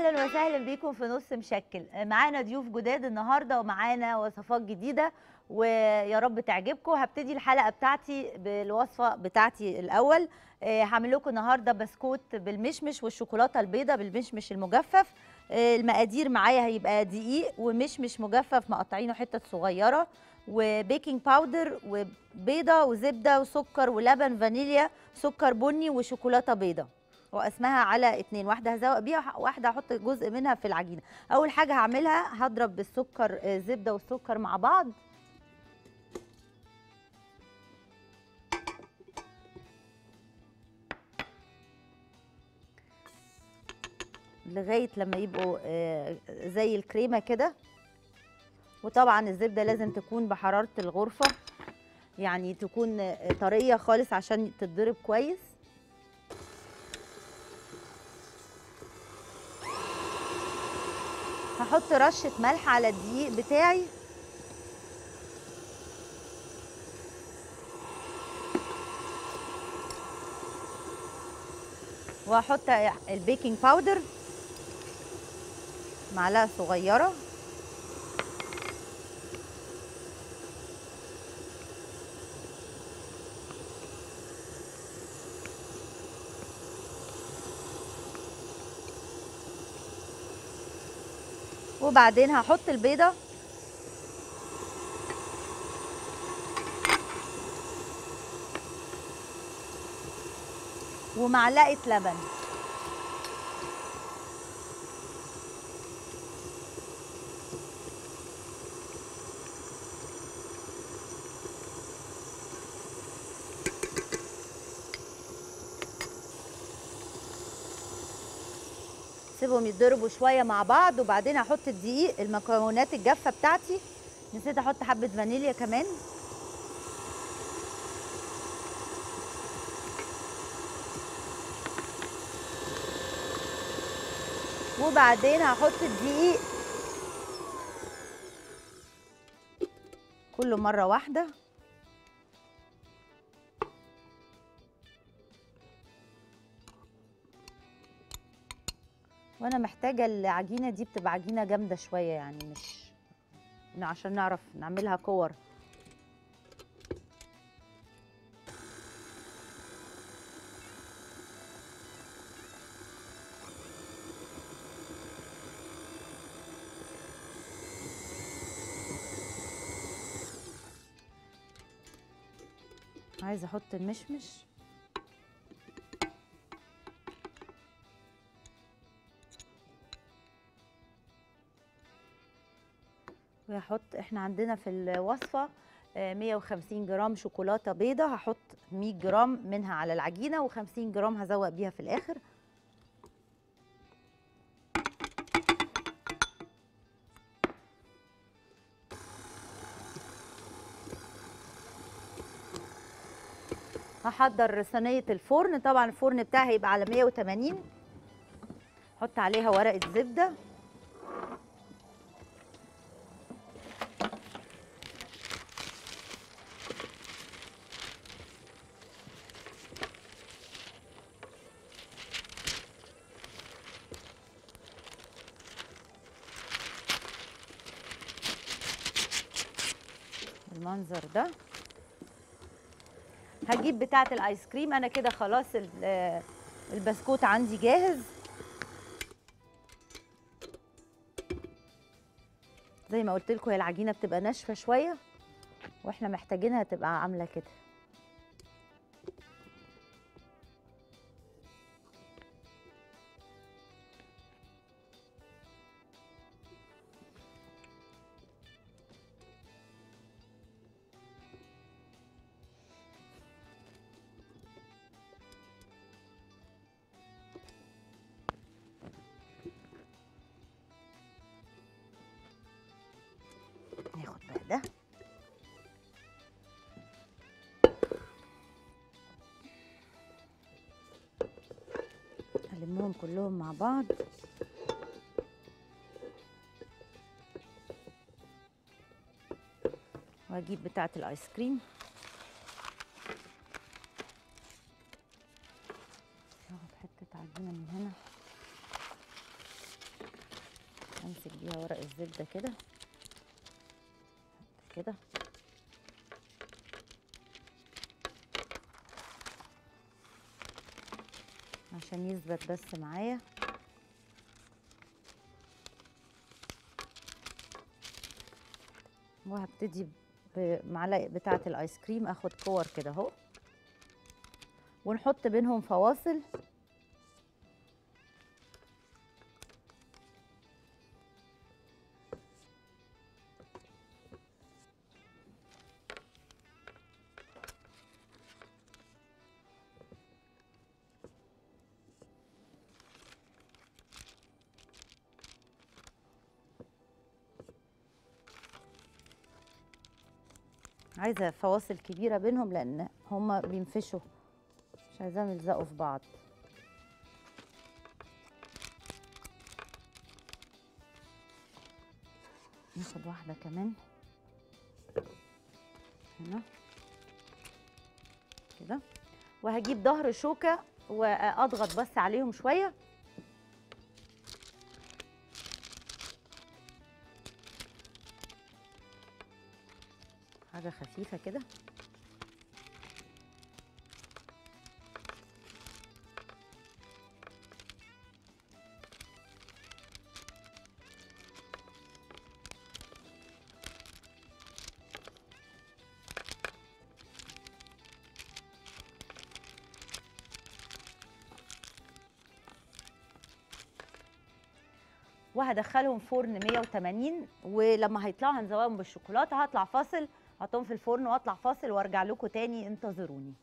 اهلا وسهلا بيكم في نص مشكل معانا ضيوف جداد النهارده ومعانا وصفات جديده ويا رب تعجبكم هبتدي الحلقه بتاعتي بالوصفه بتاعتي الاول آه، هعمل لكم النهارده بسكوت بالمشمش والشوكولاته البيضاء بالمشمش المجفف آه، المقادير معايا هيبقى دقيق ومشمش مجفف مقطعينه حتت صغيره وبيكنج باودر وبيضه وزبده وسكر ولبن فانيليا سكر بني وشوكولاته بيضه واسمها على اتنين واحده هزوق بيها واحده هحط جزء منها في العجينه اول حاجه هعملها هضرب بالسكر آه، الزبده والسكر مع بعض لغايه لما يبقوا آه، زي الكريمه كده وطبعا الزبده لازم تكون بحراره الغرفه يعني تكون آه، طريه خالص عشان تتضرب كويس هحط رشه ملح على الدقيق بتاعي وهحط البيكنج باودر معلقه صغيره وبعدين هحط البيضه ومعلقه لبن سيبهم يتضربوا شويه مع بعض وبعدين هحط الدقيق المكونات الجافه بتاعتي نسيت احط حبه فانيليا كمان وبعدين هحط الدقيق كله مره واحده وانا محتاجه العجينه دي بتبقى عجينه جامده شويه يعني مش عشان نعرف نعملها كور عايزه احط المشمش وهحط احنا عندنا في الوصفه آه، 150 جرام شوكولاته بيضه هحط 100 جرام منها على العجينه و50 جرام هزوق بيها في الاخر هحضر صينيه الفرن طبعا الفرن بتاعي هيبقى على 180 احط عليها ورقه زبده بالمنظر ده هجيب بتاعه الايس كريم انا كده خلاص ال- آه، البسكوت عندي جاهز زي ما قلت لكم هي العجينه بتبقى ناشفه شويه واحنا محتاجينها تبقى عامله كده ناخد بقى ده ألمهم كلهم مع بعض وأجيب بتاعة الآيس كريم هاخد حتة عجينة من هنا همسك بيها ورق الزبده كده كده عشان يثبت بس معايا وهبتدي بمعلقه بتاعه الايس كريم اخد كور كده اهو ونحط بينهم فواصل عايزه فواصل كبيره بينهم لان هما بينفشوا مش عايزاهم يلزقوا في بعض ناخد واحده كمان هنا كده وهجيب ظهر شوكه واضغط بس عليهم شويه حاجه خفيفه كده وهدخلهم فرن 180 ولما هيطلعوا هنزوقهم بالشوكولاته هطلع فاصل احطهم في الفرن واطلع فاصل وارجع لكم تاني انتظروني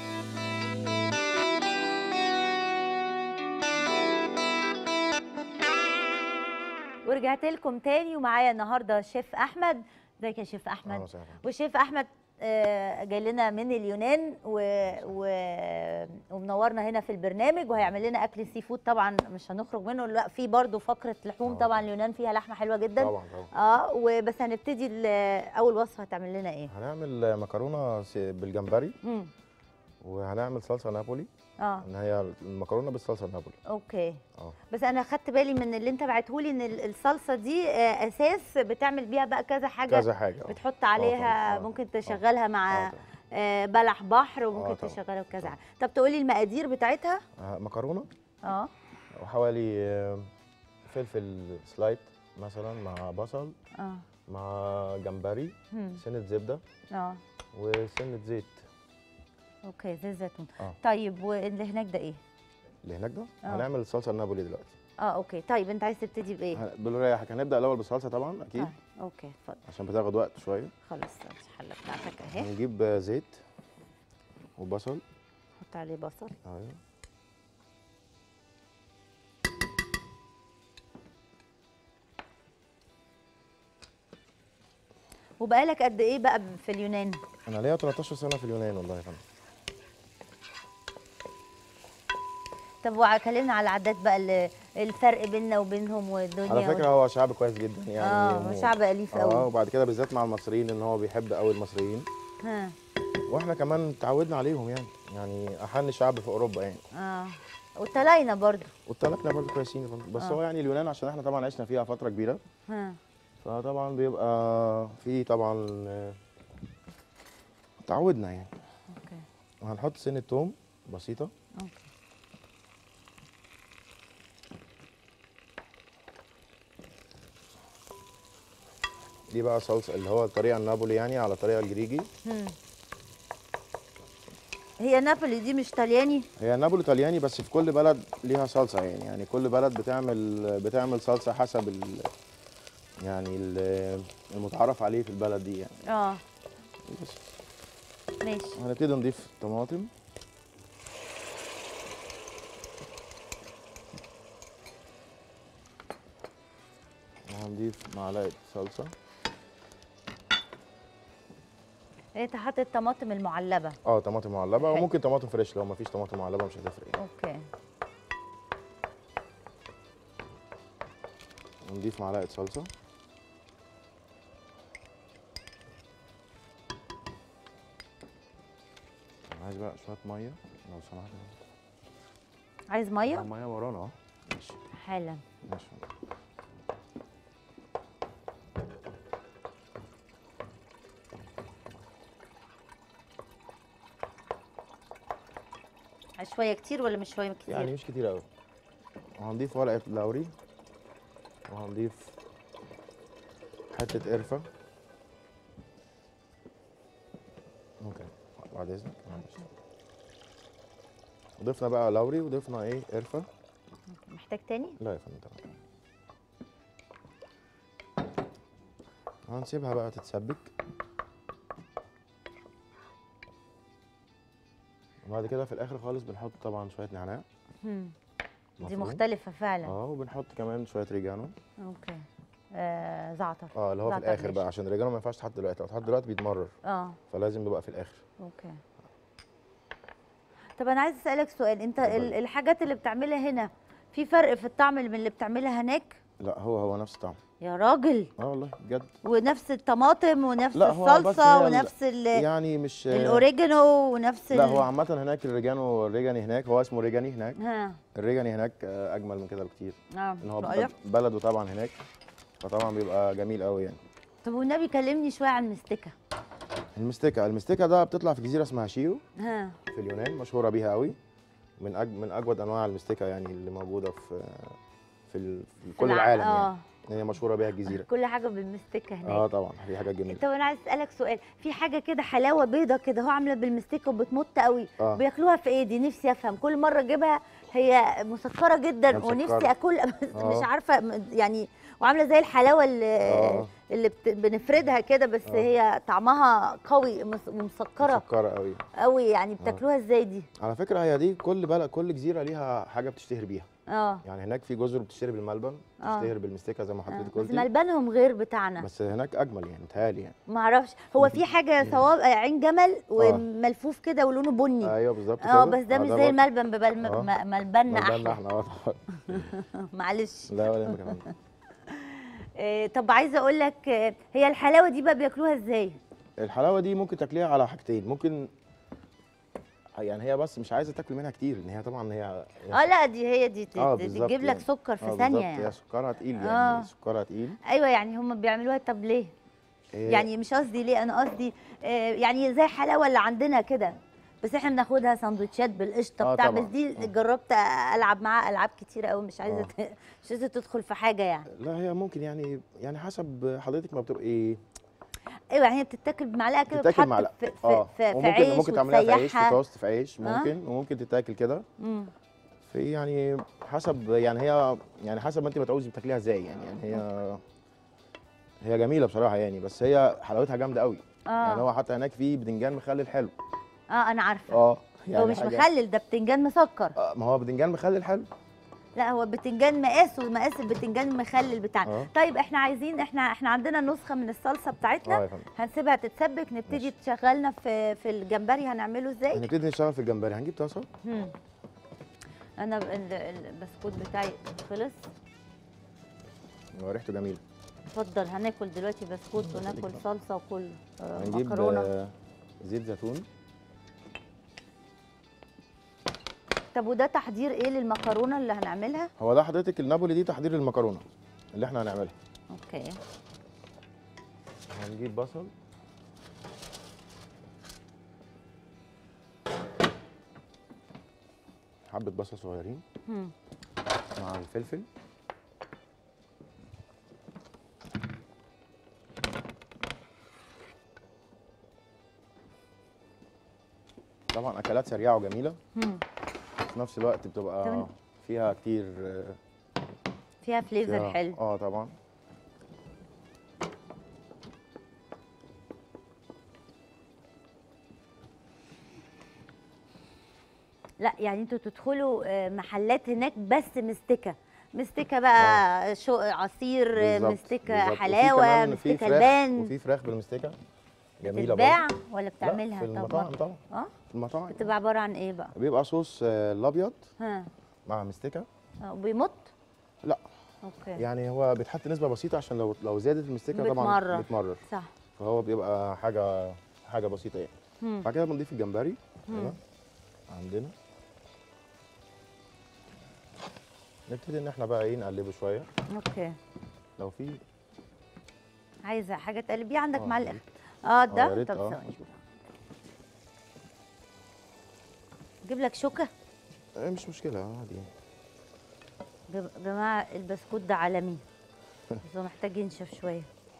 ورجعت لكم تاني ومعايا النهارده شيف احمد ازيك يا شيف احمد أهلا وسهلا. وشيف احمد آه، جاي لنا من اليونان و... و... ومنورنا هنا في البرنامج وهيعمل لنا اكل سي فود طبعا مش هنخرج منه لا في برضه فقره لحوم آه. طبعا اليونان فيها لحمه حلوه جدا طبعا طبعا اه وبس هنبتدي ال- اول وصفه هتعمل لنا ايه هنعمل مكرونه س- بالجمبري امم وهنعمل صلصه نابولي اه ان هي المكرونه بالصلصه النابولي اوكي اه بس انا خدت بالي من اللي انت بعتهولي ان ال- الصلصه دي آه، اساس بتعمل بيها بقى كذا حاجه كذا حاجه آه. بتحط عليها طبعاً. آه. ممكن تشغلها آه مع طبعاً. آه، بلح بحر وممكن آه طبعاً. تشغلها بكذا طبعاً. حاجه طب تقولي المقادير بتاعتها آه، مكرونه اه وحوالي آه، فلفل سلايت مثلا مع بصل اه مع جمبري مم. سنه زبده اه وسنه زيت اوكي زيت زيتون اه طيب واللي هناك ده ايه اللي هناك ده آه. هنعمل الصلصه النابولي دلوقتي اه اوكي طيب انت عايز تبتدي بايه هن- بالراحه هنبدا الاول بالصلصه طبعا اكيد طيب. اوكي اتفضل عشان بتاخد وقت شويه خلاص الحله بتاعتك اهي هنجيب آه، زيت وبصل حط عليه بصل ايوه وبقالك قد ايه بقى في اليونان انا ليا 13 سنه في اليونان والله يا فندم طب وكلمنا على العادات بقى اللي- الفرق بيننا وبينهم والدنيا على فكره هو شعب كويس جدا يعني اه مو- شعب اليف اه قوي وبعد كده بالذات مع المصريين ان هو بيحب قوي المصريين ها واحنا كمان اتعودنا عليهم يعني يعني احن شعب في اوروبا يعني اه وتلاينا برضو والتلاتنا برضه كويسين يا فندم. بس آه. هو يعني اليونان عشان احنا طبعا عشنا فيها فتره كبيره ها فطبعا بيبقى في طبعا آه، تعودنا يعني اوكي وهنحط سنه توم بسيطه اوكي دي بقى صلصه اللي هو الطريقه النابولي يعني على الطريقه الجريجي هم. هي نابولي دي مش طلياني هي نابولي طلياني بس في كل بلد ليها صلصه يعني يعني كل بلد بتعمل بتعمل صلصه حسب ال يعني ال- المتعارف عليه في البلد دي يعني اه بس ماشي هنبتدي نضيف طماطم وهنضيف معلقه صلصه انت حاطط طماطم المعلبه اه طماطم معلبه حلو. وممكن طماطم فريش لو مفيش طماطم معلبه مش هتفرق يعني. اوكي ونضيف معلقه صلصه أنا عايز بقى شويه ميه لو سمحت عايز ميه الميه ورانا اه ماشي حالا ماشي شويه كتير ولا مش شويه كتير يعني مش كتير قوي وهنضيف ورقه لوري وهنضيف حته قرفه ممكن بعد اذنك معلش. ضفنا بقى لوري وضفنا ايه قرفه محتاج تاني لا يا فندم تمام هنسيبها بقى تتسبك وبعد كده في الاخر خالص بنحط طبعا شويه نعناع مم. دي مفروم. مختلفه فعلا اه وبنحط كمان شويه ريجانو اوكي آه زعتر اه اللي هو في زعتر الاخر ناشف. بقى عشان الريجانو ما ينفعش تحط دلوقتي لو اتحط دلوقتي بيتمرر اه فلازم يبقى في الاخر اوكي طب انا عايز اسالك سؤال انت ال- اتفضلي. الحاجات اللي بتعملها هنا في فرق في الطعم من اللي بتعملها هناك لا هو هو نفس الطعم يا راجل اه والله بجد ونفس الطماطم ونفس لا، هو بس الصلصه هي ال- ونفس ال- يعني مش الاوريجانو ونفس لا ال- هو عامة هناك الريجانو الريجاني هناك هو اسمه ريجاني هناك ها الريجاني هناك آه، اجمل من كده بكتير اه ان هو رأيك؟ بلد- بلده طبعا هناك فطبعا بيبقى جميل قوي يعني طب والنبي كلمني شويه عن المستكه المستكة المستكة ده بتطلع في جزيرة اسمها شيو ها في اليونان مشهورة بيها قوي من أج... من اجود انواع المستكة يعني اللي موجودة في في, ال... في كل الع- العالم اه يعني هي مشهورة بيها الجزيرة كل حاجه بالمستكه هناك اه طبعا في حاجات جميلة طب انا عايز اسالك سؤال في حاجه كده حلاوه بيضه كده هو عامله بالمستكه وبتمط قوي اه بياكلوها في ايه دي نفسي افهم كل مره اجيبها هي مسكره جدا مسكرة. ونفسي اكل بس آه. مش عارفه م- يعني وعامله زي الحلاوه اللي, اه اللي بت- بنفردها كده بس آه. هي طعمها قوي مس- ومسكره مسكرة قوي قوي يعني بتاكلوها ازاي دي على فكرة هي دي كل بلد كل جزيرة ليها حاجة بتشتهر بيها اه يعني هناك في جزر بتشتهر بالملبن آه. بتشتهر بالمستكة زي ما آه. حضرتك بس قلتي ملبنهم غير بتاعنا بس هناك اجمل يعني متهيألي يعني ما اعرفش هو في حاجه صواب عين جمل وملفوف كده ولونه بني ايوه بالظبط كده اه بس ده مش زي برضه الملبن ببل آه. م- ملبننا ملبن احلى احنا اه طبعا معلش لا ولا يهمك يا فندم. آه، طب عايزه اقول لك آه، هي الحلاوه دي بقى بياكلوها ازاي الحلاوه دي ممكن تاكليها على حاجتين ممكن يعني هي بس مش عايزه تاكل منها كتير ان هي طبعا هي اه لا دي هي دي, دي, آه، دي بالظبط تجيب لك يعني. سكر في آه، ثانيه بالظبط، يعني هي سكرها تقيل آه. يعني سكرها تقيل ايوه يعني هم بيعملوها طب ليه إيه، يعني مش قصدي ليه انا قصدي آه، يعني زي الحلاوه اللي عندنا كده بس احنا بناخدها سندوتشات بالقشطه آه، بتاع طبعاً. بس دي آه. جربت العب معاها العاب كتير قوي مش عايزه آه. ت- مش عايزه تدخل في حاجه يعني لا هي ممكن يعني يعني حسب حضرتك ما بتبقى ايه ايوه يعني هي بتتاكل بمعلقه كده تتاكل وتتحط معلقه في, في, اه في, في وممكن عيش ممكن تعمليها في عيش في وتسيحها توست في عيش آه. ممكن وممكن تتاكل كده مم. في يعني حسب يعني هي يعني حسب ما انت بتعوزي بتاكليها ازاي يعني يعني هي هي جميله بصراحه يعني بس هي حلاوتها جامده قوي يعني اه هو حتى هناك في بدنجان مخلل حلو اه انا عارفه اه هو مش حاجة- مخلل ده بتنجان مسكر آه، ما هو بدنجان مخلل حلو لا هو بتنجان مقاس ومقاس البتنجان المخلل بتاعنا اه طيب احنا عايزين احنا احنا عندنا نسخه من الصلصه بتاعتنا اه يا فندم هنسيبها تتسبك نبتدي ماشي. تشغلنا في في الجمبري هنعمله ازاي هنبتدي نشتغل في الجمبري هنجيب طاسه مم. انا ب- ال- البسكوت بتاعي خلص هو ريحته جميله اتفضل هناكل دلوقتي بسكوت الله وناكل يخليك. صلصه وكل آه، هنجيب مكرونه آه، زيت زيتون طب وده تحضير ايه للمكرونه اللي هنعملها هو ده حضرتك النابولي دي تحضير المكرونه اللي احنا هنعملها اوكي هنجيب بصل حبة بصل صغيرين مم. مع الفلفل طبعا اكلات سريعه وجميله مم. في نفس الوقت بتبقى تمام. فيها كتير آه، فيها فليفر فيها- حلو اه طبعا لا يعني انتوا تدخلوا آه، محلات هناك بس مستكه مستكه بقى شو عصير آه، بالظبط، مستكه بالظبط. وفي حلاوه كمان في مستكه فراخ- لبان وفي فراخ بالمستكه جميله بتتباع برضه. ولا لا، بتعملها في طب المطاعم برضه؟ طبعا اه في المطاعم بتبقى عباره عن ايه بقى بيبقى صوص آه، الابيض ها مع مستكه آه، بيمط لا. اوكي يعني هو بيتحط نسبه بسيطه عشان لو لو زادت المستكه طبعا بتمرر. بتمرر صح فهو بيبقى حاجه حاجه بسيطه يعني مم. بعد كده بنضيف الجمبري مم. هنا عندنا نبتدي ان احنا بقى ايه نقلبه شويه اوكي لو في عايزه حاجه تقلبيه عندك آه، معلقه يا اه يا ده ريت، طب آه. ثواني اجيب لك شوكه إيه مش مشكله عادي جم- جماعه البسكوت ده عالمي بس هو محتاج ينشف شويه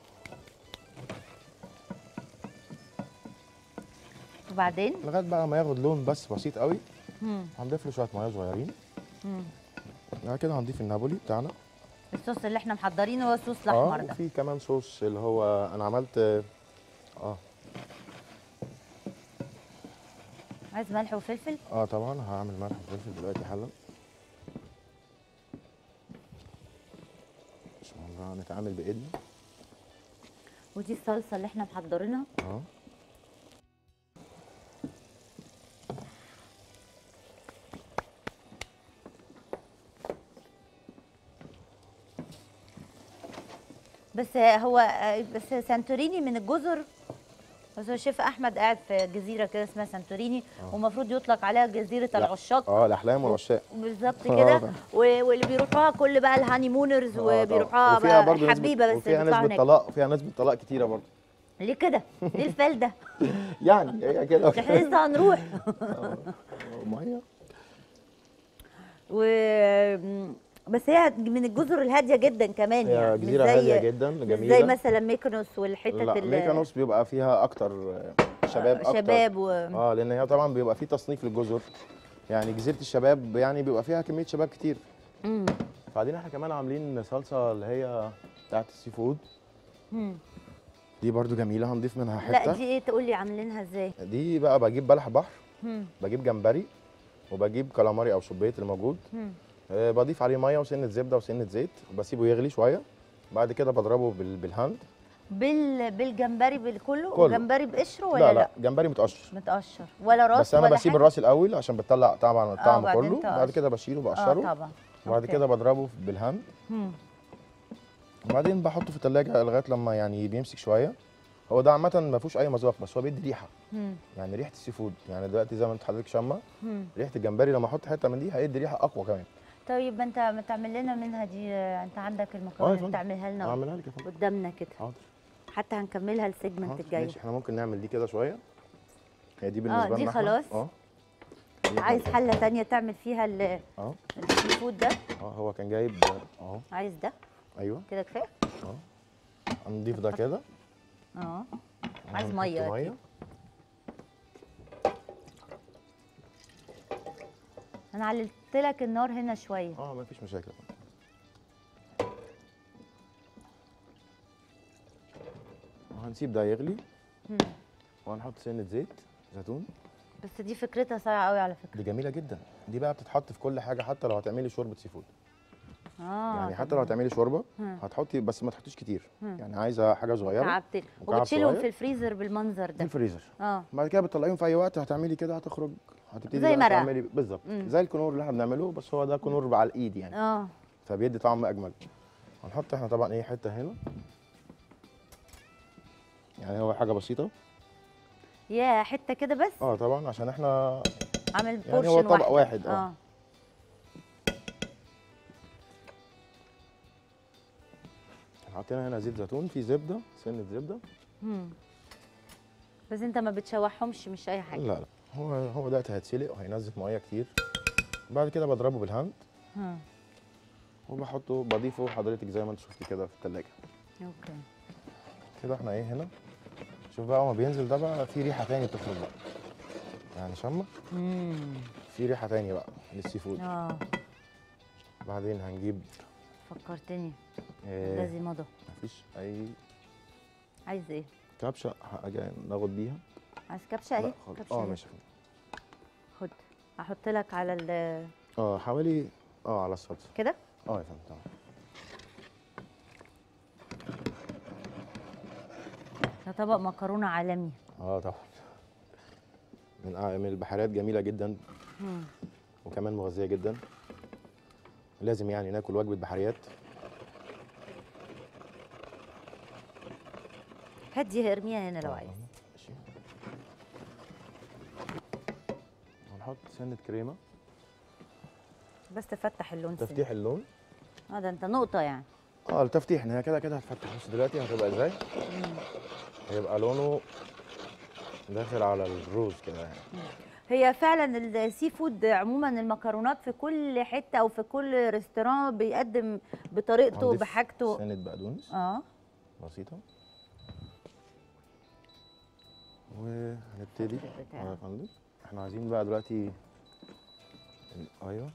وبعدين لغايه بقى ما ياخد لون بس بسيط قوي مم. هنضيف له شويه ميه صغيرين مم. بعد كده هنضيف النابولي بتاعنا الصوص اللي احنا محضرينه هو الصوص الاحمر ده وفي كمان صوص اللي هو انا عملت اه عايز ملح وفلفل اه طبعا هعمل ملح وفلفل دلوقتي حالا بسم الله هنتعامل بايدنا ودي الصلصه اللي احنا محضرينها اه بس هو بس سانتوريني من الجزر بس هو الشيف احمد قاعد في جزيره كده اسمها سانتوريني ومفروض يطلق عليها جزيره لا. العشاق اه الاحلام والعشاق بالظبط آه، كده ده. و- واللي بيروحوها كل بقى الهاني مونرز آه، طبعاً. وبيروحوها وفيها بقى برضو نسبة- حبيبه بس وفيها بيطلعوا نسبة هناك طلاق فيها نسبة طلاق كتيرة برضه ليه كده؟ ليه الفال ده؟ يعني هي كده ده احنا لسه هنروح ميه و بس هي من الجزر الهاديه جدا كمان هي يعني مش جزيرة زي- هادية جدا مش جميلة زي مثلا ميكونوس والحتت لا ال- ميكانوس بيبقى فيها اكتر آه، شباب اكتر شباب و... اه لان هي طبعا بيبقى في تصنيف للجزر يعني جزيره الشباب يعني بيبقى فيها كميه شباب كتير مم. بعدين احنا كمان عاملين صلصه اللي هي بتاعت السي فود مم. دي برضو جميله هنضيف منها لا حته دي ايه تقول لي عاملينها ازاي؟ دي بقى بجيب بلح بحر مم. بجيب جمبري وبجيب كالاماري او صبيط اللي موجود مم. آه بضيف عليه ميه وسنه زبده وسنه زيت وبسيبه يغلي شويه بعد كده بضربه بال- بالهاند بال بالجمبري بالكله كله. وجمبري بقشره ولا لا لا, لا جمبري متقشر متقشر ولا راس بس انا ولا بسيب حاجة؟ الراس الاول عشان بتطلع طبعا الطعم بعدين كله تقشر. بعد كده بشيله اه بقشره طبعا وبعد أوكي. كده بضربه بالهاند مم. وبعدين بحطه في التلاجة لغايه لما يعني بيمسك شويه هو ده عامه ما فيهوش اي مذاق بس هو بيدي ريحه مم. يعني ريحه السي فود يعني دلوقتي زي ما انت حضرتك شامه مم. ريحه الجمبري لما احط حته من دي هيدي ريحه اقوى كمان طيب ما انت ما تعمل لنا منها دي آه، انت عندك اه المكونات يا اللي فندم. تعملها لنا اعملها لك يا فندم قدامنا كده حاضر حتى هنكملها السيجمنت حاضر الجاي ماشي احنا ممكن نعمل دي كده شويه هي دي اه بالنسبه دي لنا احنا. خلاص اه دي عايز احنا- حله تانية تعمل فيها ال- اه السي فود ده اه هو كان جايب اهو عايز ده ايوه كده كفايه اه هنضيف ده كده اه عايز هنحط مية ميه أكيد. انا عللت لك النار هنا شويه اه مفيش مشاكل هنسيب ده يغلي مم. وهنحط سنه زيت زيتون بس دي فكرتها صعبه قوي على فكره دي جميله جدا دي بقى بتتحط في كل حاجه حتى لو هتعملي شوربه سي فود اه يعني طب حتى لو هتعملي شوربه مم. هتحطي بس ما تحطيش كتير مم. يعني عايزه حاجه صغيره تعبت مكعب وبتشيلهم صغير. في الفريزر بالمنظر في ده الفريزر اه بعد كده بتطلعيهم في اي وقت هتعملي كده هتخرج هتبتدي زي بقى مرقة. تعملي بالظبط مم. زي الكنور اللي احنا بنعمله بس هو ده كنور على الايد يعني اه فبيدي طعم اجمل هنحط احنا طبعا ايه حته هنا يعني هو حاجه بسيطه يا حته كده بس اه طبعا عشان احنا عامل يعني بورشن هو طبق واحدة. واحد، آه. اه حطينا هنا زيت زيتون في زبده سنه زبده مم. بس انت ما بتشوحهمش مش اي حاجه لا لا هو هو دلوقتي هيتسلق وهينزل ميه كتير بعد كده بضربه بالهاند مم. وبحطه بضيفه حضرتك زي ما انت شفتي كده في التلاجة اوكي كده احنا ايه هنا شوف بقى ما بينزل ده بقى في ريحه تاني بتخرج بقى يعني شمه امم في ريحه تاني بقى للسي فود اه بعدين هنجيب فكرتني آه لازم مضى مفيش اي عايز ايه كبشه حاجه ناخد بيها عايز كبشه اهي لا خالص. كبشه اه أهي. ماشي يا فندم. خد احط لك على ال- اه حوالي اه على الصلصه كده اه يا فندم تمام ده طبق مكرونه عالمي اه طبعا من آه من البحريات جميله جدا مم. وكمان مغذيه جدا لازم يعني ناكل وجبه بحريات هات دي ارميها هنا لو آه، عايز ماشي هنحط سنه كريمه بس تفتح اللون سنة. تفتيح اللون اه ده انت نقطه يعني اه التفتيح ان هي كده كده هتفتح بص دلوقتي هتبقى ازاي مم. هيبقى لونه داخل على الروز كده يعني هي فعلا السي فود عموما المكرونات في كل حته او في كل ريستوران بيقدم بطريقته هنضيف بحاجته سنه بقدونس اه بسيطه وهنبتدي بتاع. اه يا فندم احنا عايزين بقى دلوقتي ال- ايوه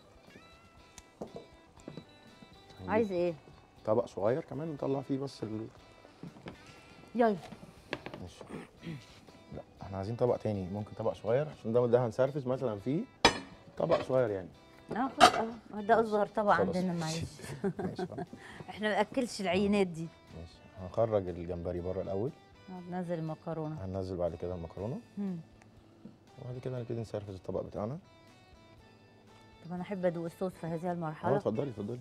هنجيب عايز ايه طبق صغير كمان نطلع فيه بس ال... يلا ماشي لا احنا عايزين طبق تاني ممكن طبق صغير عشان ده ده هنسرفس مثلا فيه طبق صغير يعني اه خلاص اه ده اصغر طبعا خلاص. عندنا معلش ماشي خلاص. احنا ما ناكلش العينات دي ماشي هنخرج الجمبري بره الاول آه، ننزل المكرونه هننزل بعد كده المكرونه مم. وبعد كده نبتدي نسرفس الطبق بتاعنا طب انا احب ادوق الصوص في هذه اه المرحله اتفضلي اتفضلي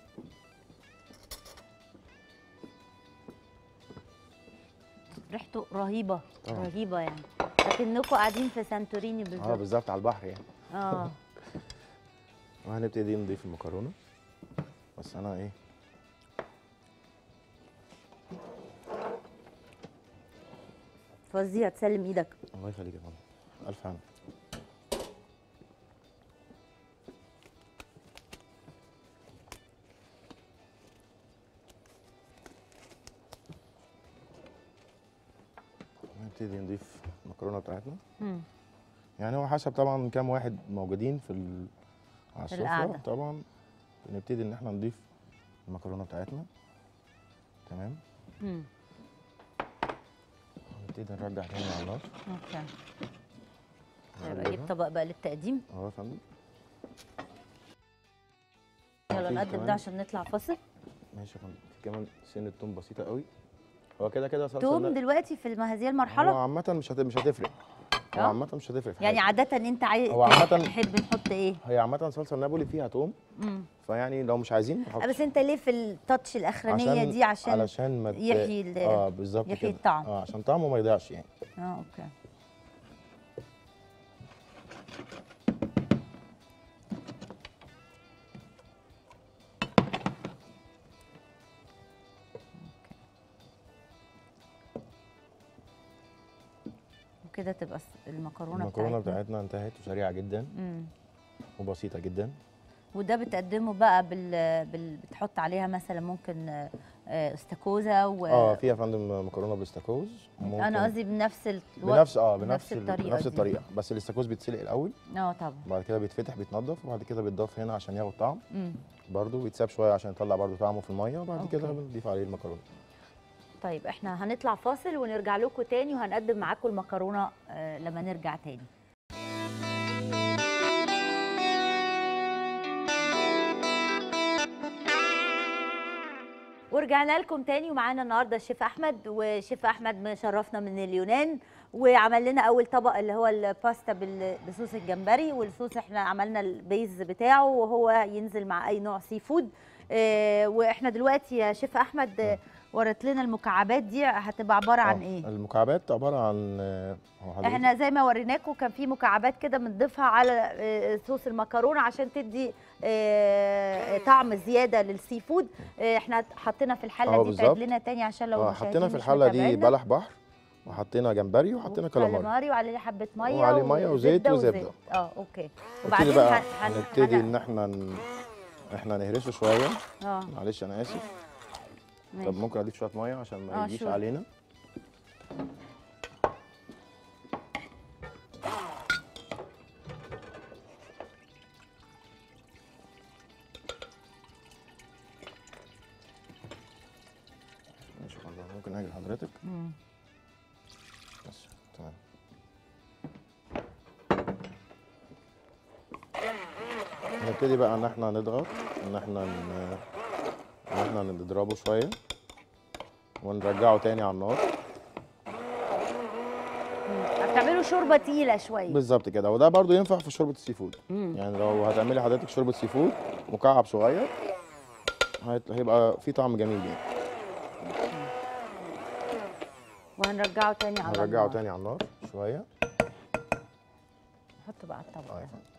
ريحته رهيبه طبعا. رهيبه يعني لكنكم قاعدين في سانتوريني اه بالظبط بالظبط على البحر يعني اه وهنبتدي نضيف المكرونه بس انا ايه فظيع تسلم ايدك الله يخليك يا فندم الف هنا نبتدي نضيف المكرونه بتاعتنا مم. يعني هو حسب طبعا كام واحد موجودين في ال... على في السفره القعدة. طبعا بنبتدي ان احنا نضيف المكرونه بتاعتنا تمام مم. نبتدي نرجع تاني على النار اوكي يبقى نقلبها. اجيب طبق بقى للتقديم اه يا فندم يلا في نقدم كمان- ده عشان نطلع فاصل ماشي يا فندم في كمان سنه توم بسيطه قوي هو كده كده صلصه توم الن- دلوقتي في الم- هذه هو المرحله عامه مش هت... مش هتفرق هو آه؟ عامه مش هتفرق في يعني حاجة. عاده انت عايز هو عامة- تحب نحط ايه هي عامه صلصه النابولي فيها توم مم. فيعني لو مش عايزين نحط آه، بس انت ليه في التاتش الاخرانيه دي عشان علشان ما ت- يحيي ال- اه بالظبط يحيي كده. الطعم. اه عشان طعمه ما يضيعش يعني اه اوكي وكده تبقى الس- المكرونه, المكرونه بتاعتنا بتاعتنا انتهت وسريعه جدا مم. وبسيطه جدا وده بتقدمه بقى بال... بال... بتحط عليها مثلا ممكن آه، آه، استاكوزا و... اه في يا فندم مكرونه بالاستاكوز ممكن انا قصدي بنفس ال... بنفس اه بنفس بنفس ال- الطريقة بنفس دي. الطريقه بس الاستاكوز بيتسلق الاول اه طبعا بعد كده بيتفتح بيتنضف وبعد كده بيتضاف هنا عشان ياخد طعم مم. برضو بيتساب شويه عشان يطلع برضو طعمه في الميه وبعد كده أوكي. بنضيف عليه المكرونه طيب احنا هنطلع فاصل ونرجع لكم تاني وهنقدم معاكم المكرونه آه، لما نرجع تاني ورجعنا لكم تاني ومعانا النهارده الشيف احمد وشيف احمد مشرفنا من اليونان وعمل لنا اول طبق اللي هو الباستا بال- بصوص الجمبري والصوص احنا عملنا البيز بتاعه وهو ينزل مع اي نوع سي فود اه واحنا دلوقتي يا شيف احمد آه، ورت لنا المكعبات دي هتبقى عباره عن آه، ايه المكعبات عباره عن آه، هو حضرتك- احنا زي ما وريناكم كان في مكعبات كده بنضيفها على آه، صوص المكرونه عشان تدي آه، طعم زياده للسي فود آه، احنا حطينا في الحله اه دي تعيد بالظبط. لنا تاني عشان لو اه المشاهدين حطينا في مش الحله دي متابعينا. بلح بحر وحطينا جمبري وحطينا كالاماري كاليماري وعليه حبه ميه وعليه مية وزيت وزبدة. اه اوكي نبتدي وبعدين بقى هن- هن- نبتدي هن- ان احنا ن... احنا نهرسه شويه اه معلش انا اسف طب ماشي. ممكن اضيف شويه ميه عشان ما اه، يجيش شوية. علينا ماشي خلاص ممكن اجي لحضرتك مم. بس تمام نبتدي بقى ان احنا نضغط ان احنا ن... ان احنا نضربه شويه ونرجعه تاني على النار مم. هتعملوا شوربه تقيله شويه بالظبط كده وده برضو ينفع في شوربه السي فود مم. يعني لو هتعملي حضرتك شوربه سي فود مكعب صغير هيت- هيبقى فيه طعم جميل جدا وهنرجعه تاني على هنرجعه النار. تاني على النار شويه حطه بقى على الطبق اه يا ده. فندم.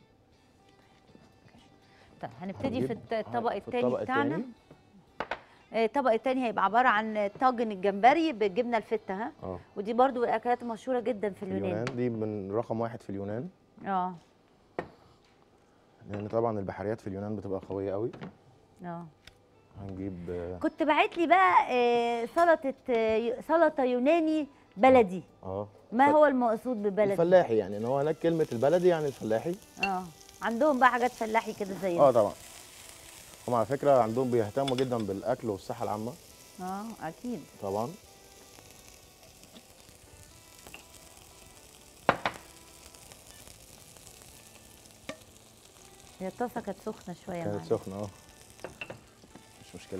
طيب هنبتدي في هنجيب- الت- الطبق في التاني الطبق بتاعنا التاني. آه، الطبق التاني هيبقى عباره عن طاجن الجمبري بالجبنه الفته ها اه ودي برضو من الاكلات المشهوره جدا في في اليونان اليونان دي من رقم واحد في اليونان اه لان طبعا البحريات في اليونان بتبقى قويه قوي اه هنجيب آه، كنت باعت لي بقى آه، سلطه آه، سلطه يوناني بلدي اه ما ف- هو المقصود ببلدي الفلاحي يعني ان هو هناك كلمه البلدي يعني الفلاحي اه عندهم بقى حاجات فلاحي كده زي اه طبعا هم على فكره عندهم بيهتموا جدا بالاكل والصحه العامه اه اكيد طبعا هي الطاسه كانت سخنه شويه كانت معايا. سخنه اه مش مشكله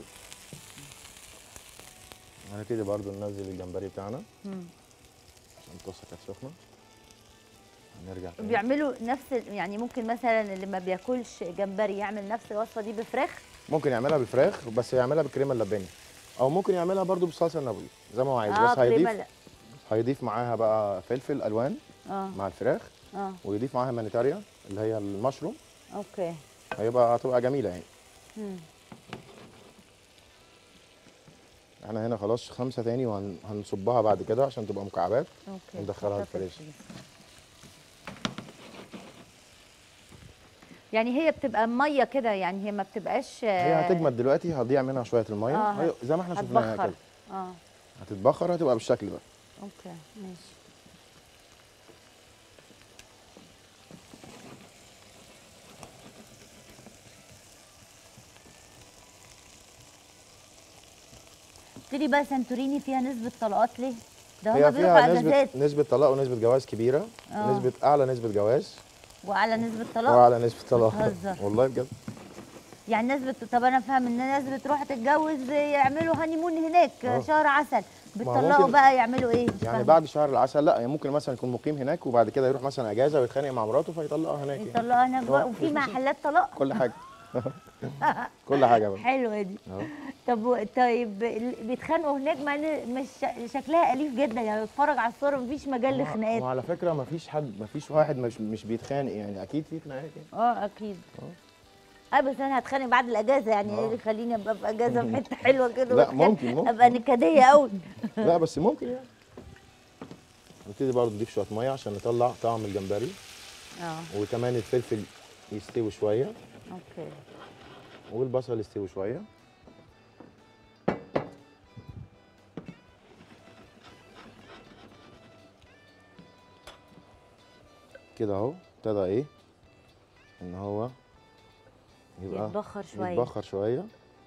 هنبتدي برضو ننزل الجمبري بتاعنا مم. عشان الطاسه كانت سخنه هنرجع تاني بيعملوا نفس ال- يعني ممكن مثلا اللي ما بياكلش جمبري يعمل نفس الوصفه دي بفراخ ممكن يعملها بالفراخ بس يعملها بالكريمه اللباني او ممكن يعملها برضو بالصلصه النابولي زي ما هو عايز اه بس هيضيف كريمة لا. هيضيف معاها بقى فلفل الوان اه مع الفراخ اه ويضيف معاها مانيتاريا اللي هي المشروم اوكي هيبقى هتبقى جميله يعني مم. احنا هنا خلاص خمسه تاني وهنصبها بعد كده عشان تبقى مكعبات اوكي ندخلها حطها في الفريش. الفريزر. يعني هي بتبقى ميه كده يعني هي ما بتبقاش هي هتجمد دلوقتي هتضيع منها شويه الميه آه، هي زي ما احنا شفناها هتبخر كده اه هتتبخر هتبقى بالشكل ده اوكي ماشي قلت لي بقى سانتوريني فيها نسبة طلقات ليه؟ ده هما هي بيروحوا فيها نسبه اجازات نسبه طلاق ونسبه جواز كبيره آه. نسبه اعلى نسبه جواز وعلى نسبة طلاق واعلى نسبه طلاق بتهزر. والله بجد يعني ناس بت... طب انا فاهم ان ناس بتروح تتجوز يعملوا هانيمون هناك آه. شهر عسل ما بتطلقوا ممكن- بقى يعملوا ايه؟ مش يعني فاهمة. بعد شهر العسل لا يعني ممكن مثلا يكون مقيم هناك وبعد كده يروح مثلا اجازه ويتخانق مع مراته فيطلقها هناك يعني. يطلقوا هناك بقى آه، وفي مش محلات طلاق كل حاجه كل حاجه بقى حلوه دي أهو. طب و- طيب ال- بيتخانقوا هناك مع ان مش شكلها اليف جدا يعني بتفرج على الصور مفيش مجال لخناقات وعلى فكره ما فيش حد ما فيش واحد مش مش بيتخانق يعني اكيد في خناقات يعني اه اكيد اه بس انا هتخانق بعد الاجازه يعني ايه آه. اللي يخليني ابقى في اجازه في حته حلوه كده لا وأتخانق؟ ممكن ممكن ابقى نكديه قوي لا بس ممكن يعني نبتدي برضه نضيف شويه ميه عشان نطلع طعم الجمبري اه وكمان الفلفل يستوي شويه اوكي والبصل يستوي شويه كده اهو ابتدى ايه ان هو يبقى يتبخر شويه يتبخر شويه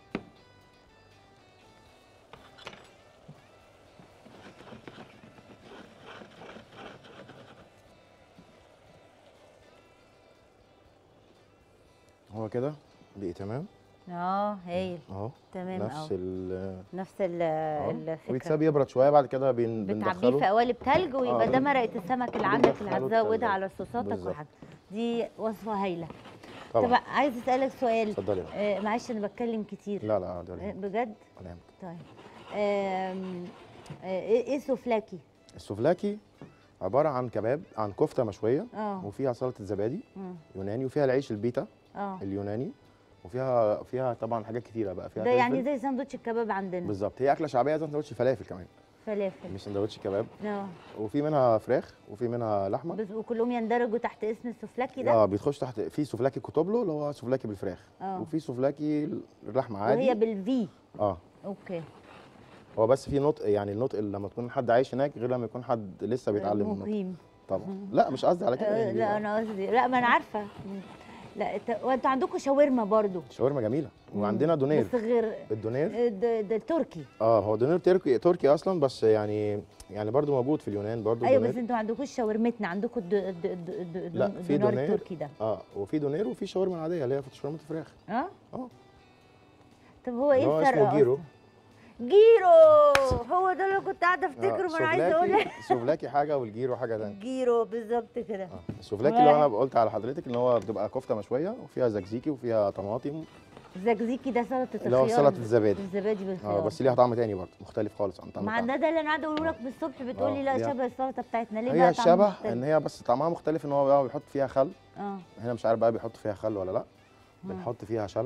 هو كده بقي تمام اه هايل اهو تمام نفس أوي. ال نفس ال- أهو. الفكره ويتساب يبرد شويه بعد كده بن- بتعبيه في بندخله قوالب تلج ويبقى آه، ده بن- مرقه السمك اللي عندك اللي بندخله هتزودها التلاجة. على صوصاتك بالظبط. وحاجه دي وصفه هايله طب طبعا عايز اسالك سؤال اتفضلي بقى. آه معلش انا بتكلم كتير لا لا ده آه ولا بجد ولا يهمك. طيب آم، آه، ايه إيه سوفلاكي السوفلاكي عباره عن كباب عن كفته مشويه اه وفيها سلطه زبادي مم. يوناني وفيها العيش البيتا اه اليوناني وفيها فيها طبعا حاجات كتيره بقى فيها ده يعني فلفل. زي ساندوتش الكباب عندنا بالظبط هي اكله شعبيه زي سندوتش فلافل كمان فلافل مش سندوتش كباب اه وفي منها فراخ وفي منها لحمه بس وكلهم يندرجوا تحت اسم السوفلاكي ده اه بيتخش تحت في سوفلاكي كوتوبلو اللي هو سوفلاكي بالفراخ اه وفي سوفلاكي اللحمه عادي وهي بالفي اه اوكي هو بس في نطق يعني النطق اللي لما تكون حد عايش هناك غير لما يكون حد لسه بيتعلم النطق مقيم طبعا لا مش قصدي على كده آه، يعني لا انا قصدي لا ما انا عارفه مم. لا ت- وانتوا عندكم شاورما برضو شاورما جميله وعندنا دونير بس غير الدونير آه، ده, ده التركي اه هو دونير تركي تركي اصلا بس يعني يعني برضو موجود في اليونان برضو ايوه دونير. بس انتوا ما عندكوش شاورمتنا عندكم الد- الد- الد- الد- لا، في الدينار دونير. التركي ده اه وفي دونير وفي شاورما العاديه اللي هي شاورما الفراخ اه اه طب هو ايه اللي هو الفرق اسمه جيرو أصلاً؟ جيرو هو ده اللي كنت قاعده افتكره ما انا عايزه اقول سوفلاكي سوفلاكي حاجه والجيرو حاجه ثانيه جيرو بالظبط كده اه السوفلاكي اللي انا قلت على حضرتك ان هو بتبقى كفته مشويه وفيها زكزيكي وفيها طماطم زكزيكي ده سلطه الخيار اللي هو سلطه الزبادي الزبادي بالخيار اه بس ليها طعم تاني برضه مختلف خالص عن طعم مع الطعم. ده ده اللي انا قاعده اقول لك بالصبح بتقولي آه، لا ليها- شبه السلطه بتاعتنا ليه هي بقى طعم الشبه مختلف؟ ان هي بس طعمها مختلف ان هو بقى بيحط فيها خل اه هنا مش عارف بقى بيحط فيها خل ولا لا مم. بنحط فيها شبت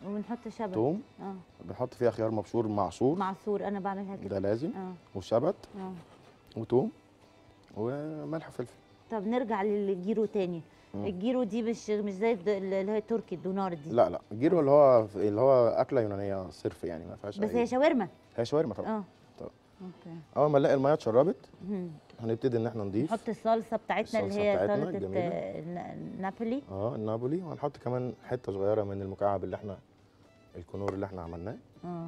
وبنحط شبت توم اه بنحط فيها خيار مبشور معصور معصور انا بعملها كده ده لازم اه وشبت اه وتوم وملح وفلفل طب نرجع للجيرو تاني مم. الجيرو دي مش مش زي الد- اللي هي التركي الدونار دي لا لا الجيرو اللي هو اللي هو اكله يونانيه صرف يعني ما فيهاش بس أي- هي شاورما هي شاورما طبعا اه طب. اوكي اول ما نلاقي الميه اتشربت مم. هنبتدي ان احنا نضيف نحط الصلصه بتاعتنا اللي الصلصة هي بتاعتنا سلطه الجميلة. آه، الن- نابولي اه النابولي وهنحط كمان حته صغيره من المكعب اللي احنا الكنور اللي احنا عملناه اه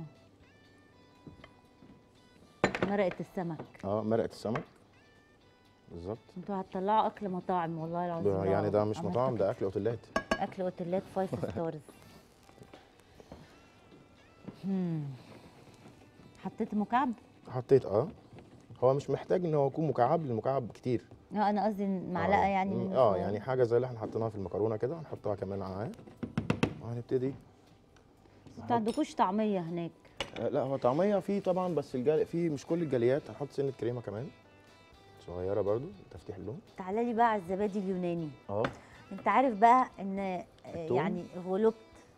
مرقه السمك اه مرقه السمك بالظبط انتوا هتطلعوا اكل مطاعم والله العظيم ده لو يعني ده مش عملتوا مطاعم ده اكل اوتيلات كده. اكل اوتيلات فايف ستارز مم. حطيت مكعب حطيت اه هو مش محتاج ان هو يكون مكعب المكعب كتير لا انا قصدي معلقه آه. يعني مم، من اه يعني حاجه زي اللي احنا حطيناها في المكرونه كده هنحطها كمان معاه وهنبتدي انتوا عندكوش طعميه هناك آه لا هو طعميه فيه طبعا بس الجال... فيه مش كل الجاليات هنحط سنه كريمه كمان صغيره برضو تفتيح اللون تعالى لي بقى على الزبادي اليوناني اه انت عارف بقى ان آه، التوم. يعني غلبت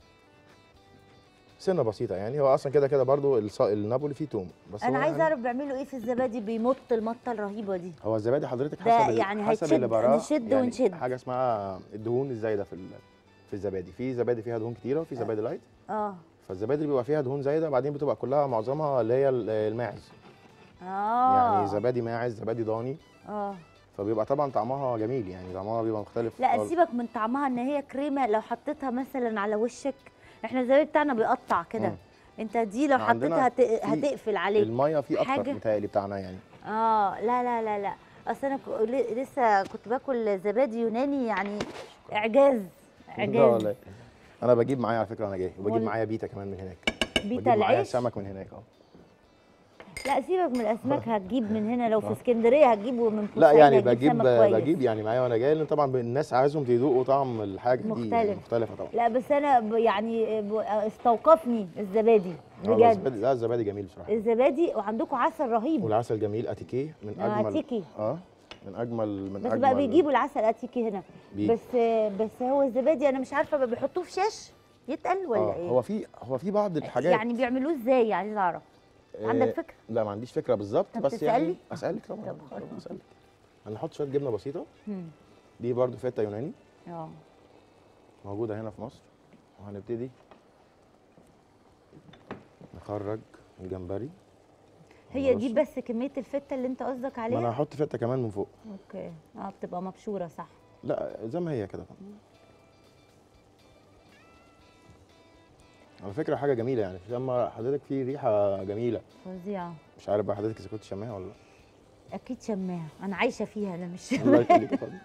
سنه بسيطه يعني هو اصلا كده كده برضو الص... النابولي فيه توم بس انا هو عايزه يعني اعرف بيعملوا ايه في الزبادي بيمط المطه الرهيبه دي هو الزبادي حضرتك ده حسب ال- يعني حسب هيتشد- اللي براه نشد يعني ونشد. حاجه اسمها الدهون الزايده في ال... في الزبادي في زبادي فيها دهون كتيره وفي زبادي لايت اه فالزبادي اللي بيبقى فيها دهون زايده بعدين بتبقى كلها معظمها اللي هي ال- الماعز اه يعني زبادي ماعز زبادي ضاني اه فبيبقى طبعا طعمها جميل يعني طعمها بيبقى مختلف لا خالص. سيبك من طعمها ان هي كريمه لو حطيتها مثلا على وشك احنا الزبادي بتاعنا بيقطع كده مم. انت دي لو عندنا حطيتها هت... في هتقفل عليك الميه فيه اكتر حاجة- متهيألي بتاعنا يعني اه لا لا لا لا اصل انا ك- ل- لسه كنت باكل زبادي يوناني يعني اعجاز لا اعجاز والله انا بجيب معايا على فكره انا جاي وبجيب وال- معايا بيتا كمان من هناك بيتا بجيب معايا العيش سمك من هناك اه لا سيبك من الاسماك هتجيب من هنا لو في اسكندريه هتجيبه من لا بورسعيد يعني هتجيب بجيب سمك كويس. بجيب يعني معايا وانا جاي لان طبعا الناس عايزهم يذوقوا طعم الحاجه دي يعني مختلف. مختلفه طبعا لا بس انا ب- يعني ب- استوقفني الزبادي آه، لا، بجد الزبادي لا الزبادي جميل بصراحه الزبادي وعندكم عسل رهيب والعسل جميل اتيكيه من آه، اجمل أتيكي. اه من اجمل من بس اجمل بقى بيجيبوا العسل اتيكي هنا بيجي. بس بس هو الزبادي انا مش عارفه بقى بيحطوه في شاش يتقل ولا آه ايه هو في هو في بعض الحاجات يعني بيعملوه ازاي عايز اعرف عندك فكره لا ما عنديش فكره بالظبط طب بس يعني تسألني؟ اسالك طبعا طب طبعاً خلاص. اسالك هنحط شويه جبنه بسيطه مم. دي برضو فته يوناني اه موجوده هنا في مصر وهنبتدي نخرج الجمبري هي دي ونرش. بس كميه الفته اللي انت قصدك ما انا عليها هحط فته كمان من فوق اوكي اه بتبقى مبشوره صح لا زي ما هي كده على فكره حاجه جميله يعني لما حضرتك في ريحه جميله فظيعه مش عارف بقى حضرتك اذا كنت شماها ولا لا اكيد شماها انا عايشه فيها انا مش الله يخليك اتفضل.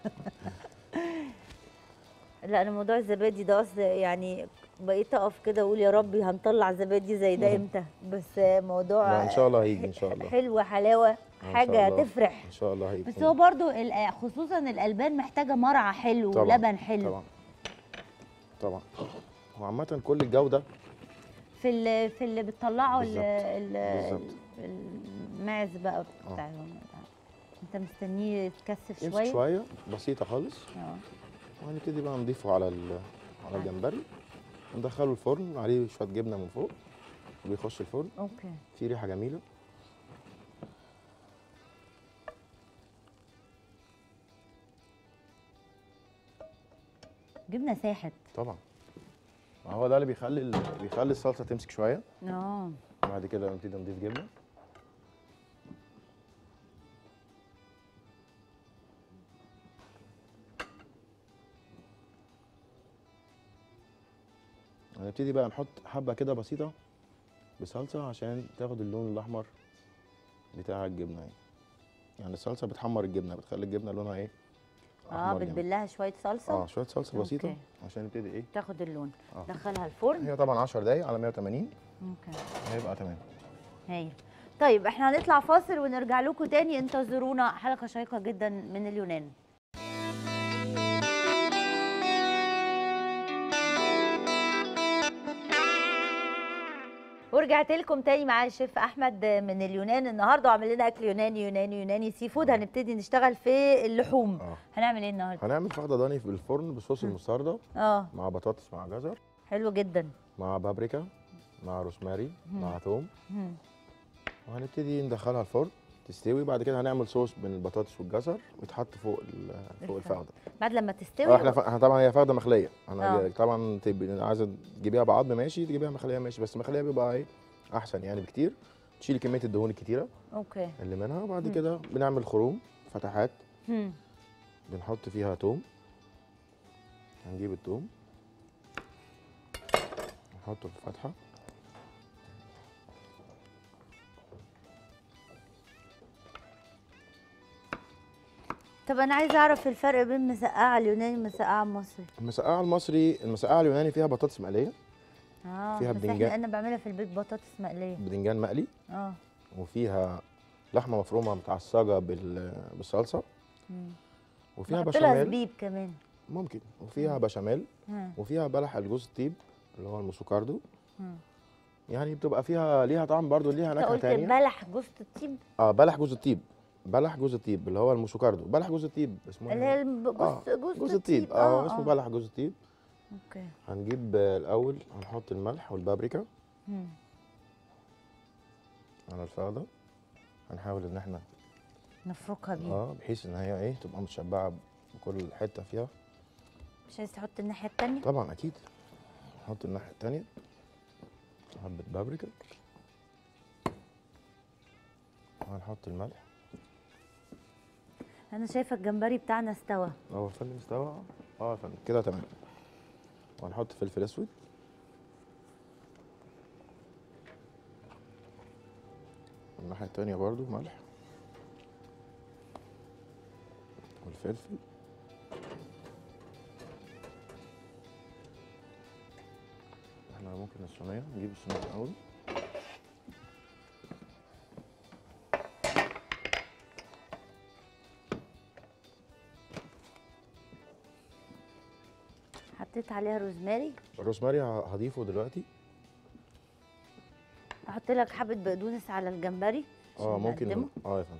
لا انا موضوع الزبادي ده اصل يعني بقيت اقف كده اقول يا ربي هنطلع زبادي زي ده مم. امتى بس موضوع لا، ان شاء الله هيجي ان شاء الله حلوه حلاوه إن شاء حاجه الله. تفرح ان شاء الله هيجي بس هو برضو ال- خصوصا الالبان محتاجه مرعى حلو طبعاً، ولبن حلو طبعا طبعا هو عامة كل الجو ده في اللي في اللي بتطلعوا ال- بالظبط، ال- بالظبط. الماعز بقى بتاعهم انت مستنيه يتكثف يمسك شويه شوية بسيطة خالص اه وهنبتدي بقى نضيفه على ال- على الجمبري ندخله الفرن عليه شوية جبنة من فوق وبيخش الفرن اوكي في ريحة جميلة جبنه ساحت طبعا ما هو ده اللي بيخلي ال- بيخلي الصلصة تمسك شوية اه بعد كده نبتدي نضيف جبنة هنبتدي بقى نحط حبة كده بسيطة بصلصة عشان تاخد اللون الأحمر بتاع الجبنة يعني يعني الصلصة بتحمر الجبنة بتخلي الجبنة لونها ايه؟ اه أحمر جامد. بتبلها شويه صلصه اه شوية صلصة بسيطة أوكي. عشان نبتدي ايه؟ تاخد اللون آه. دخلها الفرن هي طبعا 10 دقايق على 180 اوكي هيبقى تمام هايل طيب احنا هنطلع فاصل ونرجع لكم تاني انتظرونا حلقه شيقه جدا من اليونان ورجعت لكم تاني مع الشيف احمد من اليونان النهارده وعامل لنا اكل يوناني يوناني يوناني سي فود هنبتدي نشتغل في اللحوم اه هنعمل ايه النهارده هنعمل فخدة ضاني بالفرن بصوص المستردة اه مع بطاطس مع جزر حلو جدا مع بابريكا مع روزماري مم. مع ثوم مم. وهنبتدي ندخلها الفرن تستوي بعد كده هنعمل صوص بين البطاطس والجزر ويتحط فوق ال- فوق الفخدة. الفخده بعد لما اه تستوي احنا ف... احنا طبعا هي فخده مخليه انا آه. طبعا تبقى عايزه تجيبيها بعظم ماشي تجيبيها مخليه ماشي بس مخليه بيبقى ايه احسن يعني بكتير تشيلي كميه الدهون الكتيره اوكي اللي منها وبعد مم. كده بنعمل خروم فتحات مم. بنحط فيها توم هنجيب التوم نحطه في الفتحه طب انا عايزه اعرف الفرق بين مسقعه اليوناني والمسقعه المصري المسقعه المصري المسقعه اليوناني فيها بطاطس مقليه اه فيها بس بدنجان. احنا انا بعملها في البيت بطاطس مقليه بدنجان مقلي اه وفيها لحمه مفرومه متعصجه بال... بالصلصه مم. وفيها بحط لها بشاميل زبيب كمان ممكن وفيها بشاميل ها. وفيها بلح الجوز الطيب اللي هو الموسوكاردو مم. يعني بتبقى فيها ليها طعم برضو ليها انت نكهه قلت تانية بلح جوز الطيب اه بلح جوز الطيب بلح جوز الطيب اللي هو الموسوكاردو بلح جوز الطيب اسمه اللي هي إيه؟ الب- آه، جوز جوز, جوز الطيب اه اسمه بلح جوز الطيب اوكي هنجيب آه، الاول هنحط الملح والبابريكا مم. على الفخده هنحاول ان احنا نفركها بيه اه بحيث ان هي ايه تبقى متشبعه بكل حته فيها مش عايز تحط الناحيه التانية طبعا اكيد نحط الناحيه التانية حبه بابريكا وهنحط الملح انا شايفه الجمبري بتاعنا استوى هو الفل استوى اه يا فندم كده تمام وهنحط فلفل اسود الناحية التانية برضو ملح والفلفل احنا ممكن الصينية نجيب الصينية الأول حطيت عليها روزماري الروزماري ه- هضيفه دلوقتي احط لك حبه بقدونس على الجمبري اه عشان ممكن نقدمه. اه يا فندم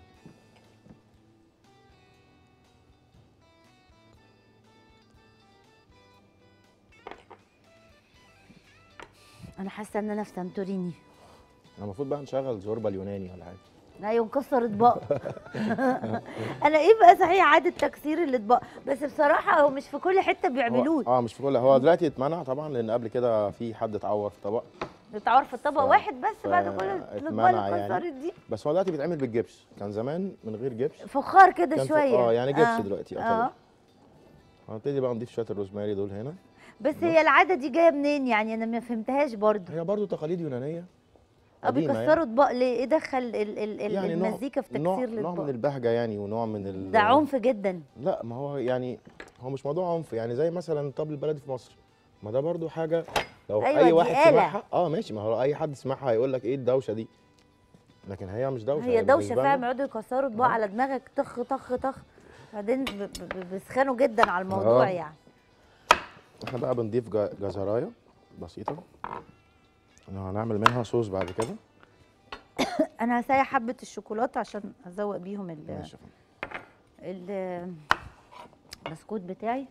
انا حاسه ان انا في سانتوريني احنا المفروض بقى نشغل زوربا اليوناني ولا حاجة ايوه مكسر اطباق انا ايه بقى صحيح عاده تكسير الاطباق بس بصراحه هو مش في كل حته هو- بيعملوه اه مش في كل هو دلوقتي اتمنع طبعا لان قبل كده في حد اتعور في طبق بيتعور في طبق ف- واحد بس ف- بعد كل الاطباق اتمنع اللي يعني. اتكسرت دي بس هو دلوقتي بيتعمل بالجبس كان زمان من غير جبس فخار كده كان في- شويه اه يعني جبس دلوقتي اه يعتبر هنبتدي بقى نضيف شويه الروزماري دول هنا بس هي العاده دي جايه منين يعني انا ما فهمتهاش برضو هي برضو تقاليد يونانيه اه قديمة يعني. بيكسروا اطباق ليه ايه دخل ال ال ال يعني نوع- المزيكا في نوع, تكسير نوع من الاطباق البهجه يعني ونوع من ال ده عنف جدا لا ما هو يعني هو مش موضوع عنف يعني زي مثلا الطبل البلدي في مصر ما ده برضو حاجه لو أيوة، اي دي واحد آلة. سمعها اه ماشي ما هو لو اي حد سمعها هيقول لك ايه الدوشه دي لكن هي مش دوشه هي دوشه بالنسبة فعلا لنا- بيقعدوا يكسروا اطباق آه. على دماغك طخ طخ طخ بعدين ب- ب- ب- بيسخنوا جدا على الموضوع آه. يعني احنا بقى بنضيف جا- جزرايه بسيطه إنه هنعمل منها صوص بعد كده انا هسيح حبه الشوكولاته عشان ازوق بيهم ال ماشي يا فندم. ال- البسكوت بتاعي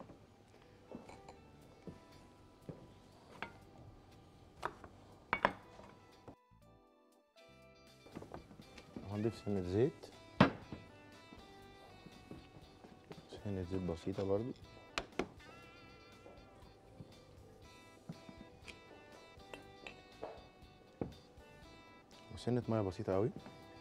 هنضيف سنة زيت سنة زيت بسيطة برضو وسنة مية بسيطة قوي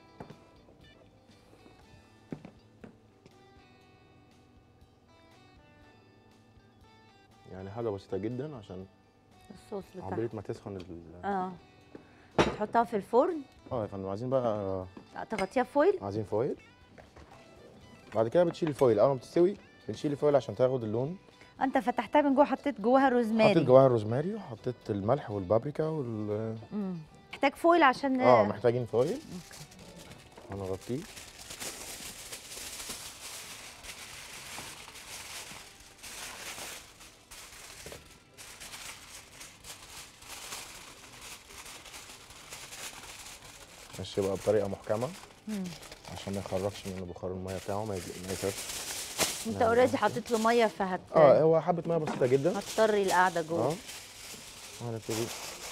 يعني حاجة بسيطة جدا عشان الصوص بتاعها عملية ما تسخن ال- اه تحطها في الفرن اه يا فندم عايزين بقى تغطيها بفويل عايزين فويل بعد كده بتشيل الفويل اول ما بتستوي بنشيل الفويل عشان تاخد اللون انت فتحتها من جوه حطيت جواها روزماري حطيت جواها الروزماري وحطيت الملح والبابريكا وال مم. محتاج فويل عشان اه محتاجين فويل هنغطيه ماشي بقى بطريقه محكمه مم. عشان ما يخرجش منه بخار الميه بتاعه ما يج- ما يسيبش انت اوريدي حطيت له ميه فهت اه هو حبه ميه بسيطه جدا هتطري القعده اه جوه وهنبتدي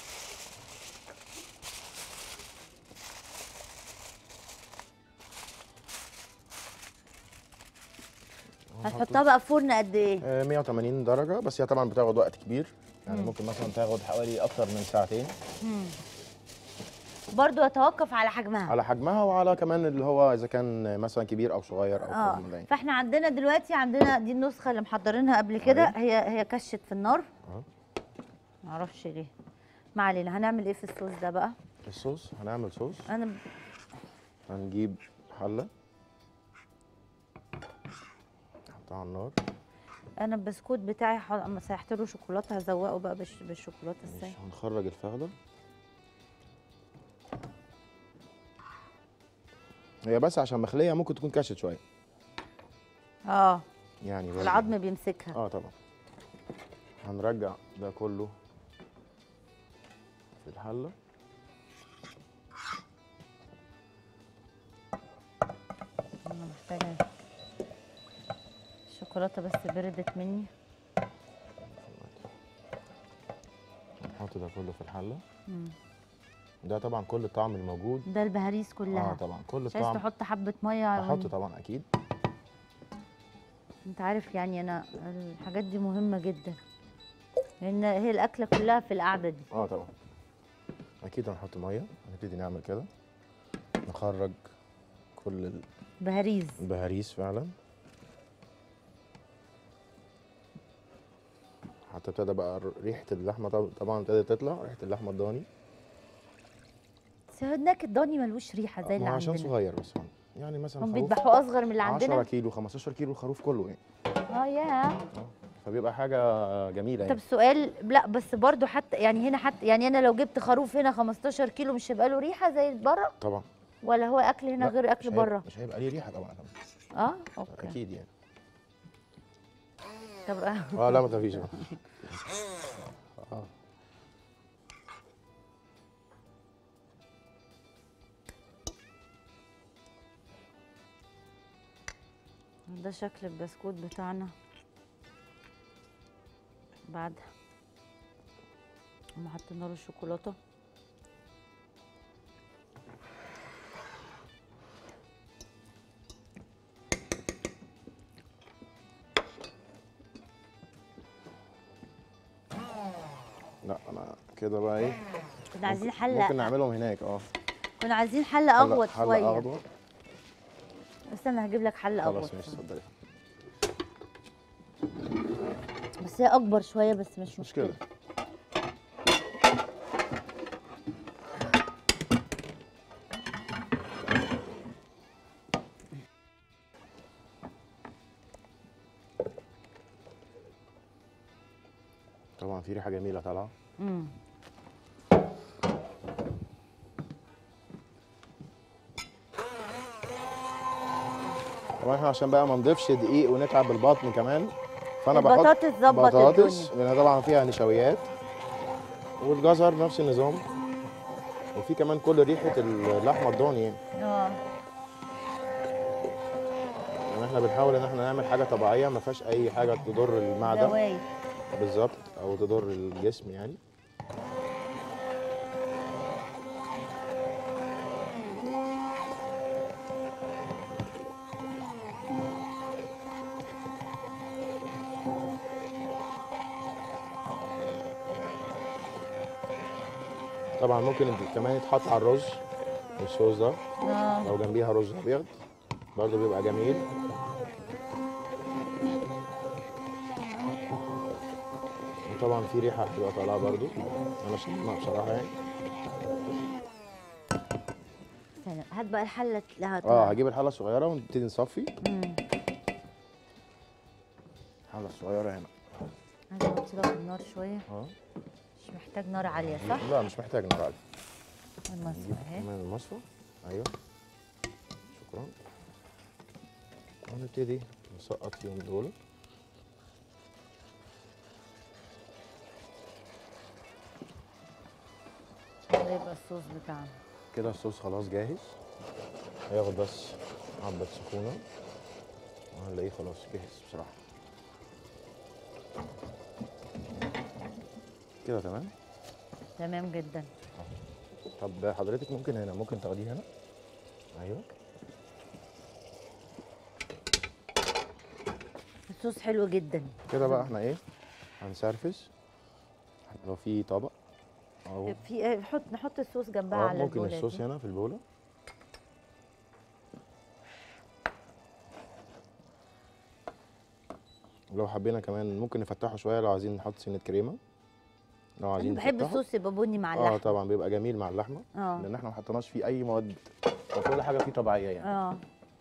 هتحطها بقى في فرن قد ايه آه، 180 درجة بس هي طبعا بتاخد وقت كبير يعني مم. ممكن مثلا تاخد حوالي أكتر من ساعتين برضو يتوقف على حجمها على حجمها وعلى كمان اللي هو إذا كان مثلا كبير أو صغير أو اه كده من ده. فاحنا عندنا دلوقتي عندنا دي النسخه اللي محضرينها قبل كده أيوة. هي هي كشت في النار اه معرفش ليه ما علينا هنعمل ايه في الصوص ده بقى الصوص هنعمل صوص انا ب- هنجيب حلة نحطها على النار انا البسكوت بتاعي ح- اما سيحت له شوكولاته هزوقه بقى بالش- بالشوكولاته ازاي ماشي هنخرج الفخدة هي بس عشان مخلية ممكن تكون كشت شوية اه يعني برضه. العظم بيمسكها اه طبعا هنرجع ده كله في الحلة انا محتاجه الشوكولاته بس بردت مني نحط ده كله في الحلة مم. ده طبعا كل الطعم الموجود ده البهاريز اه كلها طبعا كل مش عايز الطعم تحط حبه ميه احط طبعا اكيد انت عارف يعني انا الحاجات دي مهمه جدا لان هي الاكله كلها في القعده دي اه طبعا اكيد هنحط ميه هنبتدي نعمل كده نخرج كل بهاريز البهاريز فعلا حتى ابتدى بقى ريحه اللحمه طب- طبعا ابتدت تطلع ريحه اللحمه الضاني بس هو هناك الضاني ملوش ريحه زي اللي ما هو عشان عندنا صغير بس هون. يعني مثلا هم خروف بيذبحوا اصغر من اللي 10 عندنا كيلو 15 كيلو الخروف كله يعني اه يا فبيبقى حاجه جميله طب يعني سؤال لا بس برضو حتى يعني هنا حتى يعني انا لو جبت خروف هنا 15 كيلو مش هيبقى له ريحه زي بره طبعا ولا هو اكل هنا لا، غير مش اكل هيبقى- بره مش هيبقى ليه ريحه طبعا اه اوكي اكيد يعني طب آه. اه لا ما تخافيش اه ده شكل البسكوت بتاعنا بعد ما حطينا له الشوكولاته لا انا كده بقى ايه كنا عايزين ممكن حله نعملهم هناك اه كنا عايزين حله حلة- اغوط حلة شويه أغوط. بس انا هجيب لك حله اغوط خلاص ماشي اتفضلي بس هي اكبر شويه بس مش مش مشكله مشكله طبعا في ريحه جميله طالعه امم طبعا احنا عشان بقى ما نضيفش دقيق ونتعب البطن كمان فانا بحط البطاطس ظبط بطاطس الدنيا لانها طبعا فيها نشويات والجزر نفس النظام وفي كمان كل ريحه اللحمه الضاني يعني اه يعني احنا بنحاول ان احنا نعمل حاجه طبيعيه ما فيهاش اي حاجه تضر المعده زوايد بالظبط او تضر الجسم يعني طبعا ممكن انت- كمان يتحط على الرز الصوص ده اه لو جنبيها رز ابيض برضه بيبقى جميل وطبعا في ريحه بتبقى طالعه برضه انا شايفها بصراحه يعني استنى هات بقى الحله لها اه هجيب الحله الصغيره ونبتدي نصفي امم الحله الصغيره هنا عايزه اوطي لك النار شويه اه مش محتاج نار عاليه صح؟ لا مش محتاج نار عاليه المصفى نجيب اهي كمان المصفى ايوه شكرا ونبتدي نسقط فيهم دول ده يبقى الصوص بتاعنا كده الصوص خلاص جاهز هياخد بس حبة سخونة وهنلاقيه خلاص جاهز بصراحة كده تمام تمام جدا طب حضرتك ممكن هنا ممكن تاخديه هنا ايوه الصوص حلو جدا كده بقى احنا ايه هنسرفس لو في طبق او في آه، نحط نحط الصوص جنبها اه على ممكن البولة الصوص دي. هنا في البوله لو حبينا كمان ممكن نفتحه شويه لو عايزين نحط سنه كريمه لو انا عايزين بحب نفتحه. الصوص يبقى بني مع اه اللحمه طبعا بيبقى جميل مع اللحمه اه لان احنا ما حطيناش فيه اي مواد وكل حاجه فيه طبيعيه يعني اه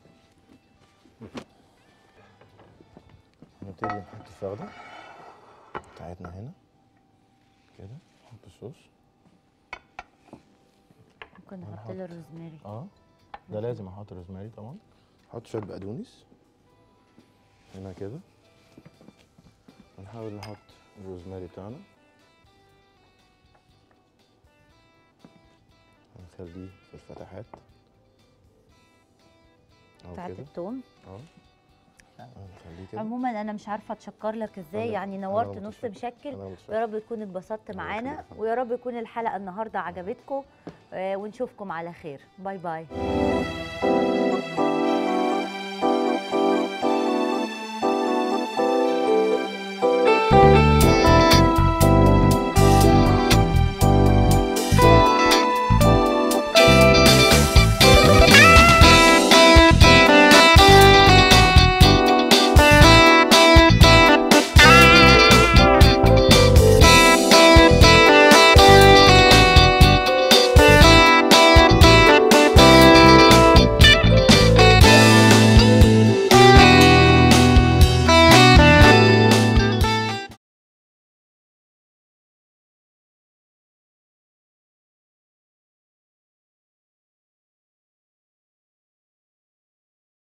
نبتدي نحط الفخده بتاعتنا هنا كده نحط الصوص ممكن نحط ونحط- له الروزماري اه ده لازم احط روزماري طبعا احط شويه بقدونس هنا كده ونحاول نحط الروزماري بتاعنا هنخليه في الفتحات اهو بتاعت كده التوم اه هنخليه كده عموما انا مش عارفه اتشكر لك ازاي أنا- يعني أنا نورت نص متشكر. مشكل انا يا متشكر رب تكون اتبسطت الله معانا يخليك يا فندم. ويا رب يكون الحلقه النهارده عجبتكم آه، ونشوفكم على خير باي باي